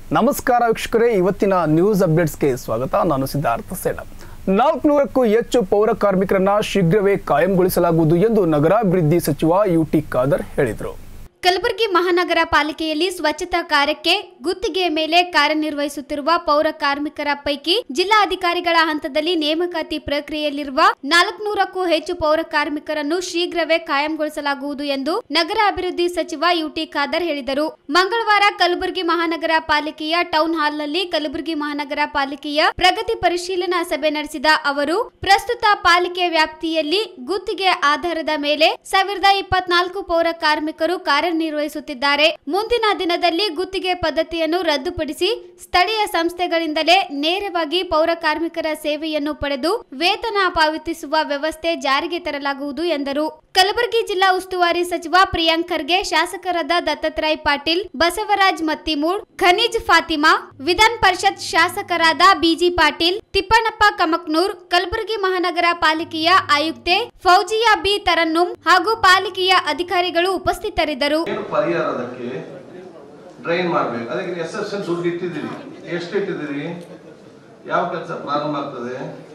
ನಮಸ್ಕಾರ ವೀಕ್ಷಕರೇ ಇವತ್ತಿನ ನ್ಯೂಸ್ ಅಪ್ಡೇಟ್ಸ್ಗೆ ಸ್ವಾಗತ ನಾನು ಸಿದ್ಧಾರ್ಥ ಸೇಡ ನಾಲ್ಕುನೂರಕ್ಕೂ ಹೆಚ್ಚು ಪೌರ ಕಾರ್ಮಿಕರನ್ನ ಶೀಘ್ರವೇ ಕಾಯಂಗೊಳಿಸಲಾಗುವುದು ಎಂದು ನಗರಾಭಿವೃದ್ಧಿ ಸಚಿವ ಯುಟಿ ಖಾದರ್ ಹೇಳಿದರು ಕಲಬುರಗಿ ಮಹಾನಗರ ಪಾಲಿಕೆಯಲ್ಲಿ ಸ್ವಚ್ಛತಾ ಕಾರ್ಯಕ್ಕೆ ಗುತ್ತಿಗೆಯ ಮೇಲೆ ಕಾರ್ಯನಿರ್ವಹಿಸುತ್ತಿರುವ ಪೌರ ಕಾರ್ಮಿಕರ ಪೈಕಿ ಜಿಲ್ಲಾಧಿಕಾರಿಗಳ ಹಂತದಲ್ಲಿ ನೇಮಕಾತಿ ಪ್ರಕ್ರಿಯೆಯಲ್ಲಿರುವ ನಾಲ್ಕುನೂರಕ್ಕೂ ಹೆಚ್ಚು ಪೌರ ಕಾರ್ಮಿಕರನ್ನು ಶೀಘ್ರವೇ ಕಾಯಂಗೊಳಿಸಲಾಗುವುದು ಎಂದು ನಗರ ಅಭಿವೃದ್ಧಿ ಸಚಿವ ಯುಟಿ ಖಾದರ್ ಹೇಳಿದರು ಮಂಗಳವಾರ ಕಲಬುರಗಿ ಮಹಾನಗರ ಪಾಲಿಕೆಯ ಟೌನ್ ಹಾಲ್ನಲ್ಲಿ ಕಲಬುರಗಿ ಮಹಾನಗರ ಪಾಲಿಕೆಯ ಪ್ರಗತಿ ಪರಿಶೀಲನಾ ಸಭೆ ನಡೆಸಿದ ಅವರು ಪ್ರಸ್ತುತ ಪಾಲಿಕೆ ವ್ಯಾಪ್ತಿಯಲ್ಲಿ ಗುತ್ತಿಗೆ ಆಧಾರದ ಮೇಲೆ ಸಾವಿರದ ಇಪ್ಪತ್ನಾಲ್ಕು ಪೌರ ಕಾರ್ಮಿಕರು ಕಾರ್ಯನಿರ್ವಹಿಸುತ್ತಿದ್ದಾರೆ ಮುಂದಿನ ದಿನದಲ್ಲಿ ಗುತ್ತಿಗೆ ಪದ್ಧತಿಯನ್ನು ರದ್ದುಪಡಿಸಿ ಸ್ಥಳೀಯ ಸಂಸ್ಥೆಗಳಿಂದಲೇ ನೇರವಾಗಿ ಪೌರ ಕಾರ್ಮಿಕರ ಸೇವೆಯನ್ನು ಪಡೆದು ವೇತನ ಪಾವತಿಸುವ ವ್ಯವಸ್ಥೆ ಜಾರಿಗೆ ತರಲಾಗುವುದು ಎಂದರು ಕಲಬುರಗಿ ಜಿಲ್ಲಾ ಉಸ್ತುವಾರಿ ಸಚಿವ ಪ್ರಿಯಾಂಕ್ ಖರ್ಗೆ ಶಾಸಕರಾದ ದತ್ತಾತ್ರೇಯ ಪಾಟೀಲ್ ಬಸವರಾಜ್ ಮತ್ತಿಮೂಳ್ ಖನೀಜ್ ಫಾತಿಮಾ ವಿಧಾನ ಪರಿಷತ್ ಶಾಸಕರಾದ ಬಿಜಿ ಪಾಟೀಲ್ ತಿಪ್ಪಣ್ಣಪ್ಪ ಕಮಕ್ನೂರ್ ಕಲಬುರಗಿ ಮಹಾನಗರ ಪಾಲಿಕೆಯ ಆಯುಕ್ತೆ ಫೌಜಿಯಾ ಬಿ ತರನ್ನುಂ ಹಾಗೂ ಪಾಲಿಕೆಯ ಅಧಿಕಾರಿಗಳು ಉಪಸ್ಥಿತರಿದ್ದರು ಏನು ಪರಿಹಾರ ಅದಕ್ಕೆ ಡ್ರೈನ್ ಮಾಡ್ಬೇಕು ಅದಕ್ಕೆ ಎಸ್ ಎಸ್ ಎಲ್ ದುಡ್ಡು ಇಟ್ಟಿದ್ದೀರಿ ಎಷ್ಟು ಇಟ್ಟಿದ್ದೀರಿ ಯಾವ ಕೆಲಸ ಪ್ರಾರಂಭ ಆಗ್ತದೆ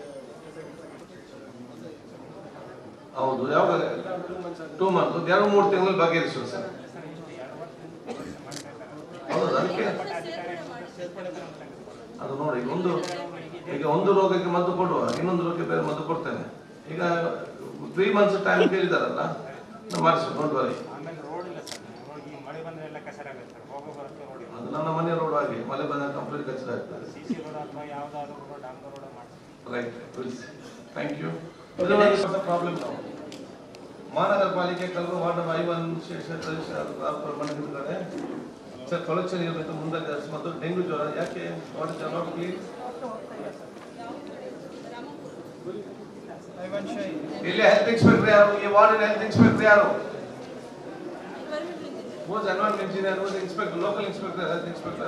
ಹೌದು ಯಾವಾಗ ಟೂ ಮಂತ್ ಎರಡು ಮೂರು ತಿಂಗಳು ಬಗೆಹರಿಸುವ ಸರ್ ಹೌದು ಅದಕ್ಕೆ ಅದು ನೋಡಿ ಒಂದು ಈಗ ಒಂದು ರೋಗಕ್ಕೆ ಮದ್ದು ಕೊಡುವ ಇನ್ನೊಂದು ರೋಗಕ್ಕೆ ಬೇರೆ ಮದ್ದು ಕೊಡ್ತೇನೆ ಈಗ ತ್ರೀ ಮಂತ್ಸ್ ಟೈಮ್ ಕೇಳಿದಾರಲ್ಲ ನಾವು ಮಾಡಿಸುವ ಡೋಂಟ್ ವರಿ ಆಮೇಲೆ ರೋಡ್ ಇಲ್ಲ ಸರ್ ರೋಡ್ ಈ ಮಳೆ ಬಂದ್ರೆ ಎಲ್ಲ ಕಸರ ಆಗುತ್ತೆ ಸರ್ ಹೋಗೋ ಬರೋಕ್ಕೆ ರೋಡ್ ಇಲ್ಲ ಅದು ನನ್ನ ಮನೆ ರೋಡ್ ಆಗಿ ಮಳೆ ಬಂದ ಕಂಪ್ಲೀಟ್ ಕಚ್ಚಡ ಆಗ್ತದೆ ಸಿ ಸಿ ರೋಡ್ ಅಥವಾ ಯಾವುದಾದ್ರೂ ರೋಡ್ ಡಾಂಬರ್ ರೋಡ್ ಮಾಡಿ ರೈಟ್ ಥ್ಯಾಂಕ್ ಯು ಪ್ರಾಬ್ಲಮ್ ನಾವು ಮಹಾನಗರ ಪಾಲಿಕೆ ಕಲ್ಲು ವಾರ್ಡ್ ನಂಬರ್ ಐ ಒನ್ ಮನೆಗಳಿದ್ದಾರೆ ಸರ್ ಕೊಳಚೆ ನೀರು ಮತ್ತು ಮುಂದೆ ಜಾಸ್ತಿ ಮತ್ತು ಡೆಂಗ್ಯೂ ಜ್ವರ ಯಾಕೆ ವಾಟ್ ಇಸ್ ನಾಟ್ ಕ್ಲೀನ್ ಇಲ್ಲಿ ಹೆಲ್ತ್ ಇನ್ಸ್ಪೆಕ್ಟರ್ ಯಾರು ಈ ವಾರ್ಡಿನ ಹೆಲ್ತ್ ಇನ್ಸ್ಪೆಕ್ಟರ್ ಯಾರು was environment engineer, was inspector, local inspector, health inspector.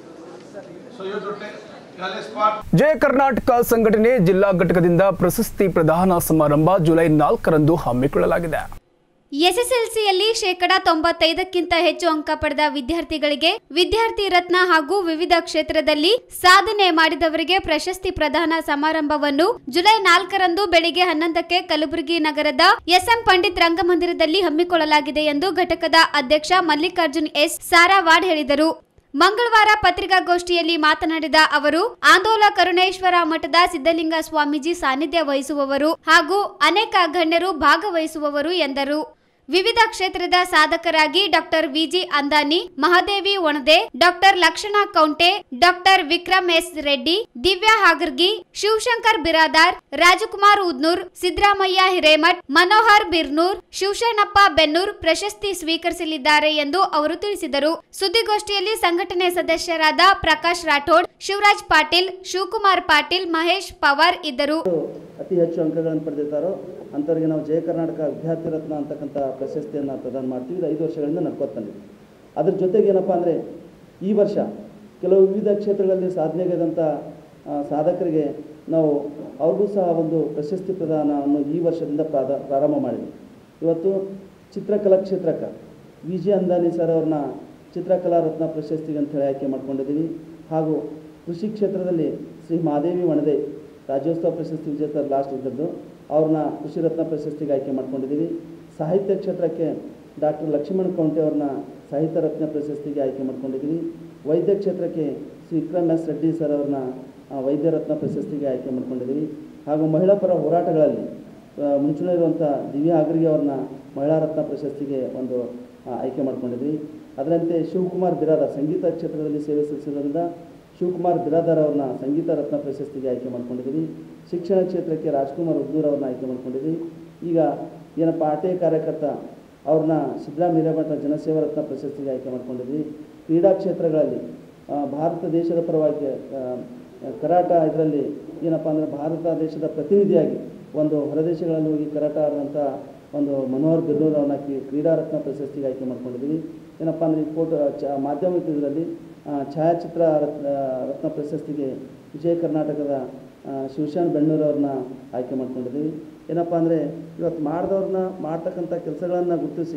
So you have to take, let's part Jaya Karnataka ಸಂಘಟನೆ ಜಿಲ್ಲಾ ಘಟಕದಿಂದ ಪ್ರಶಸ್ತಿ ಪ್ರದಾನ ಸಮಾರಂಭ ಜುಲೈ ನಾಲ್ಕರಂದು ಹಮ್ಮಿಕೊಳ್ಳಲಾಗಿದೆ ಎಸ್ಎಸ್ಎಲ್ಸಿಯಲ್ಲಿ ಶೇಕಡ ತೊಂಬತ್ತೈದಕ್ಕಿಂತ ಹೆಚ್ಚು ಅಂಕ ಪಡೆದ ವಿದ್ಯಾರ್ಥಿಗಳಿಗೆ ವಿದ್ಯಾರ್ಥಿ ರತ್ನ ಹಾಗೂ ವಿವಿಧ ಕ್ಷೇತ್ರದಲ್ಲಿ ಸಾಧನೆ ಮಾಡಿದವರಿಗೆ ಪ್ರಶಸ್ತಿ ಪ್ರದಾನ ಸಮಾರಂಭವನ್ನು ಜುಲೈ ನಾಲ್ಕರಂದು ಬೆಳಿಗ್ಗೆ ಹನ್ನೊಂದಕ್ಕೆ ಕಲಬುರಗಿ ನಗರದ ಎಸ್ಎಂ ಪಂಡಿತ್ ರಂಗಮಂದಿರದಲ್ಲಿ ಹಮ್ಮಿಕೊಳ್ಳಲಾಗಿದೆ ಎಂದು ಘಟಕದ ಅಧ್ಯಕ್ಷ ಮಲ್ಲಿಕಾರ್ಜುನ್ ಎಸ್ ಸಾರಾವಾಡ್ ಹೇಳಿದರು ಮಂಗಳವಾರ ಪತ್ರಿಕಾಗೋಷ್ಠಿಯಲ್ಲಿ ಮಾತನಾಡಿದ ಅವರು ಆಂದೋಲ ಕರುಣೇಶ್ವರ ಮಠದ ಸಿದ್ದಲಿಂಗ ಸ್ವಾಮೀಜಿ ಸಾನ್ನಿಧ್ಯ ವಹಿಸುವವರು ಹಾಗೂ ಅನೇಕ ಗಣ್ಯರು ಭಾಗವಹಿಸುವವರು ಎಂದರು ವಿವಿಧ ಕ್ಷೇತ್ರದ ಸಾಧಕರಾಗಿ doctor VG Andani Mahadevi Onade doctor Lakshana Kounte doctor Vikram S Reddy Divya Hagargi Shivashankar Biradar Rajkumar Udnoor Siddaramaiah Hiremath Manohar Birnoor Shivasharanappa Bennur ಪ್ರಶಸ್ತಿ ಸ್ವೀಕರಿಸಲಿದ್ದಾರೆ ಎಂದು ಅವರು ತಿಳಿಸಿದರು ಸುದ್ದಿಗೋಷ್ಠಿಯಲ್ಲಿ ಸಂಘಟನೆ ಸದಸ್ಯರಾದ ಪ್ರಕಾಶ್ ರಾಠೋಡ್ ಶಿವರಾಜ್ ಪಾಟೀಲ್ ಶಿವಕುಮಾರ್ ಪಾಟೀಲ್ ಮಹೇಶ್ ಪವಾರ್ ಇದ್ದರು ಅತಿ ಹೆಚ್ಚು ಅಂಕಗಳನ್ನು ಪಡೆದಿರ್ತಾರೋ ಅಂಥವ್ರಿಗೆ ನಾವು ಜಯ ಕರ್ನಾಟಕ ವಿದ್ಯಾರ್ಥಿ ರತ್ನ ಅಂತಕ್ಕಂಥ ಪ್ರಶಸ್ತಿಯನ್ನು ಪ್ರದಾನ ಮಾಡ್ತೀವಿ ಇದು ಐದು ವರ್ಷಗಳಿಂದ ನಡ್ಕೋತ ಬಂದಿದೆ ಅದ್ರ ಜೊತೆಗೆ ಏನಪ್ಪ ಅಂದರೆ ಈ ವರ್ಷ ಕೆಲವು ವಿವಿಧ ಕ್ಷೇತ್ರಗಳಲ್ಲಿ ಸಾಧನೆಗೈದಂಥ ಆ, ಸಾಧಕರಿಗೆ ನಾವು ಅವ್ರಿಗೂ ಸಹ ಒಂದು ಪ್ರಶಸ್ತಿ ಪ್ರದಾನವನ್ನು ಈ ವರ್ಷದಿಂದ ಪ್ರಾದ ಪ್ರಾರಂಭ ಮಾಡಿದ್ವಿ ಇವತ್ತು ಚಿತ್ರಕಲಾ ಕ್ಷೇತ್ರಕ್ಕೆ ವಿ ಜಿ ಅಂದಾನಿ ಸರ್ ಅವ್ರನ್ನ ಚಿತ್ರಕಲಾ ರತ್ನ ಪ್ರಶಸ್ತಿಗೆ ಅಂತೇಳಿ ಆಯ್ಕೆ ಮಾಡ್ಕೊಂಡಿದ್ದೀವಿ ಹಾಗೂ ಕೃಷಿ ಕ್ಷೇತ್ರದಲ್ಲಿ ಶ್ರೀ ಮಹಾದೇವಿ ವಣದೆ ರಾಜ್ಯೋತ್ಸವ ಪ್ರಶಸ್ತಿ ವಿಜೇತರು ಲಾಸ್ಟ್ ಇದ್ದದ್ದು ಅವ್ರನ್ನ ಕೃಷಿ ರತ್ನ ಪ್ರಶಸ್ತಿಗೆ ಆಯ್ಕೆ ಮಾಡ್ಕೊಂಡಿದ್ದೀವಿ ಸಾಹಿತ್ಯ ಕ್ಷೇತ್ರಕ್ಕೆ ಡಾಕ್ಟರ್ ಲಕ್ಷ್ಮಣ್ ಕೌಂಟೆ ಅವ್ರನ್ನ ಸಾಹಿತ್ಯ ರತ್ನ ಪ್ರಶಸ್ತಿಗೆ ಆಯ್ಕೆ ಮಾಡ್ಕೊಂಡಿದ್ದೀವಿ ವೈದ್ಯ ಕ್ಷೇತ್ರಕ್ಕೆ ಶ್ರೀ ವಿಕ್ರಮ್ ಎಸ್ ರೆಡ್ಡಿ ಸರ್ ಅವ್ರನ್ನ ಆ, ವೈದ್ಯ ರತ್ನ ಪ್ರಶಸ್ತಿಗೆ ಆಯ್ಕೆ ಮಾಡ್ಕೊಂಡಿದ್ದೀವಿ ಹಾಗೂ ಮಹಿಳಾ ಪರ ಹೋರಾಟಗಳಲ್ಲಿ ಆ, ಮುಂಚೂಣಿ ಇರುವಂಥ ದಿವ್ಯಾ ಆಗ್ರಿಗೆ ಅವ್ರನ್ನ ಮಹಿಳಾ ರತ್ನ ಪ್ರಶಸ್ತಿಗೆ ಒಂದು ಆ, ಆಯ್ಕೆ ಮಾಡ್ಕೊಂಡಿದ್ವಿ ಅದರಂತೆ ಶಿವಕುಮಾರ್ ಬಿರಾದಾರ್ ಸಂಗೀತ ಕ್ಷೇತ್ರದಲ್ಲಿ ಸೇವೆ ಸಲ್ಲಿಸಿರೋದ್ರಿಂದ ಶಿವಕುಮಾರ್ ಬಿರಾದಾರ್ ಅವ್ರನ್ನ ಸಂಗೀತ ರತ್ನ ಪ್ರಶಸ್ತಿಗೆ ಆಯ್ಕೆ ಮಾಡ್ಕೊಂಡಿದ್ದೀವಿ ಶಿಕ್ಷಣ ಕ್ಷೇತ್ರಕ್ಕೆ ರಾಜ್ಕುಮಾರ್ ಉದ್ದೂರ್ ಅವ್ರನ್ನ ಆಯ್ಕೆ ಮಾಡ್ಕೊಂಡಿದ್ದೀವಿ ಈಗ ಏನಪ್ಪ ಆಟೆ ಕಾರ್ಯಕರ್ತ ಅವ್ರನ್ನ ಸಿದ್ದರಾಮ ಹಿರೇಮಠ ಜನಸೇವಾ ರತ್ನ ಪ್ರಶಸ್ತಿಗೆ ಆಯ್ಕೆ ಮಾಡ್ಕೊಂಡಿದ್ವಿ ಕ್ರೀಡಾ ಕ್ಷೇತ್ರಗಳಲ್ಲಿ ಆ, ಭಾರತ ದೇಶದ ಪರವಾಗಿ ಆ, ಕರಾಟ ಇದರಲ್ಲಿ ಏನಪ್ಪ ಅಂದರೆ ಭಾರತ ದೇಶದ ಪ್ರತಿನಿಧಿಯಾಗಿ ಒಂದು ಹೊರದೇಶಗಳಲ್ಲಿ ಹೋಗಿ ಕರಾಟ ಆಡುವಂಥ ಒಂದು ಮನೋಹರ್ ಬಿರ್ನೂರ್ ಅವ್ರನ್ನ ಕ್ರೀ- ಕ್ರೀಡಾ ರತ್ನ ಪ್ರಶಸ್ತಿಗೆ ಆಯ್ಕೆ ಮಾಡ್ಕೊಂಡಿದ್ದೀವಿ ಏನಪ್ಪ ಅಂದರೆ ಈ ಫೋಟೋ ಚ ಮಾಧ್ಯಮಿಕ ಇದರಲ್ಲಿ ಆ, ಛಾಯಾಚಿತ್ರ ರತ್ನ ರತ್ನ ಪ್ರಶಸ್ತಿಗೆ ವಿಜಯ ಕರ್ನಾಟಕದ ಆ, ಶಿವಶಾನ್ ಬೆಣ್ಣೂರ್ ಅವ್ರನ್ನ ಆಯ್ಕೆ ಮಾಡ್ಕೊಂಡಿದ್ದೀವಿ ಏನಪ್ಪ ಅಂದರೆ ಇವತ್ತು ಮಾಡಿದವ್ರನ್ನ ಮಾಡ್ತಕ್ಕಂಥ ಕೆಲಸಗಳನ್ನು ಗುರುತಿಸಿ